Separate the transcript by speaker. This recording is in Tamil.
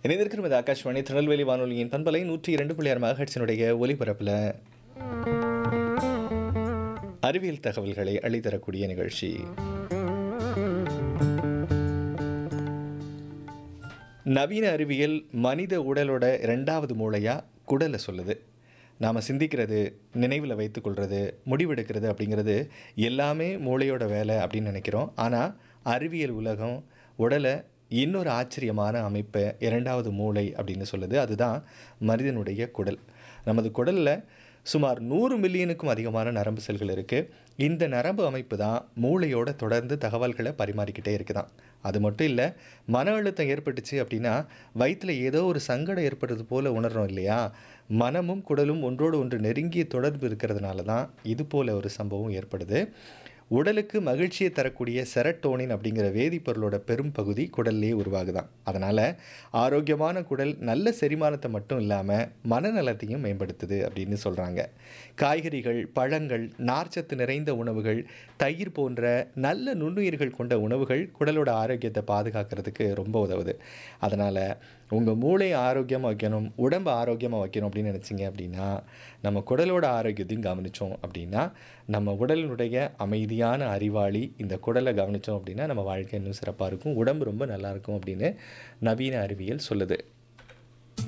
Speaker 1: இணைந்திருக்கிறது ஆகாஷ்வாணி திருநெல்வேலி வானொலியின் பண்பலை நூற்றி இரண்டு புள்ளியார் மகட்சினுடைய ஒலிபரப்பில் அறிவியல் தகவல்களை அள்ளித்தரக்கூடிய நிகழ்ச்சி நவீன அறிவியல் மனித உடலோட இரண்டாவது மூளையா குடலை சொல்லுது நாம் சிந்திக்கிறது நினைவில் வைத்துக்கொள்கிறது முடிவெடுக்கிறது அப்படிங்கிறது எல்லாமே மூளையோட வேலை அப்படின்னு நினைக்கிறோம் ஆனால் அறிவியல் உலகம் உடலை இன்னொரு ஆச்சரியமான அமைப்பை இரண்டாவது மூளை அப்படின்னு சொல்லுது அதுதான் மனிதனுடைய குடல் நமது குடலில் சுமார் நூறு மில்லியனுக்கும் அதிகமான நரம்பு செல்கள் இருக்குது இந்த நரம்பு அமைப்பு தான் மூளையோட தொடர்ந்து தகவல்களை பரிமாறிக்கிட்டே இருக்குதான் அது மட்டும் இல்லை மன அழுத்தம் ஏற்பட்டுச்சு அப்படின்னா வயிற்றில் ஏதோ ஒரு சங்கடம் ஏற்படுறது போல் உணர்றோம் இல்லையா மனமும் குடலும் ஒன்றோடு ஒன்று நெருங்கிய தொடர்பு இருக்கிறதுனால தான் இது போல ஒரு சம்பவம் ஏற்படுது உடலுக்கு மகிழ்ச்சியை தரக்கூடிய செரட்டோனின் அப்படிங்கிற வேதிப்பொருளோட பெரும் பகுதி குடல்லே உருவாகுதான் அதனால் ஆரோக்கியமான குடல் நல்ல செரிமானத்தை மட்டும் இல்லாமல் மனநலத்தையும் மேம்படுத்துது அப்படின்னு சொல்கிறாங்க காய்கறிகள் பழங்கள் நார்ச்சத்து நிறைந்த உணவுகள் தயிர் போன்ற நல்ல நுண்ணுயிர்கள் கொண்ட உணவுகள் குடலோட ஆரோக்கியத்தை பாதுகாக்கிறதுக்கு ரொம்ப உதவுது அதனால் உங்கள் மூளை ஆரோக்கியமாக வைக்கணும் உடம்பு ஆரோக்கியமாக வைக்கணும் அப்படின்னு நினச்சிங்க அப்படின்னா நம்ம குடலோட ஆரோக்கியத்தையும் கவனித்தோம் அப்படின்னா நம்ம உடலினுடைய அமைதியான அறிவாளி இந்த குடலை கவனித்தோம் அப்படின்னா நம்ம வாழ்க்கை இன்னும் சிறப்பாக இருக்கும் உடம்பு ரொம்ப நல்லா இருக்கும் அப்படின்னு நவீன அறிவியல் சொல்லுது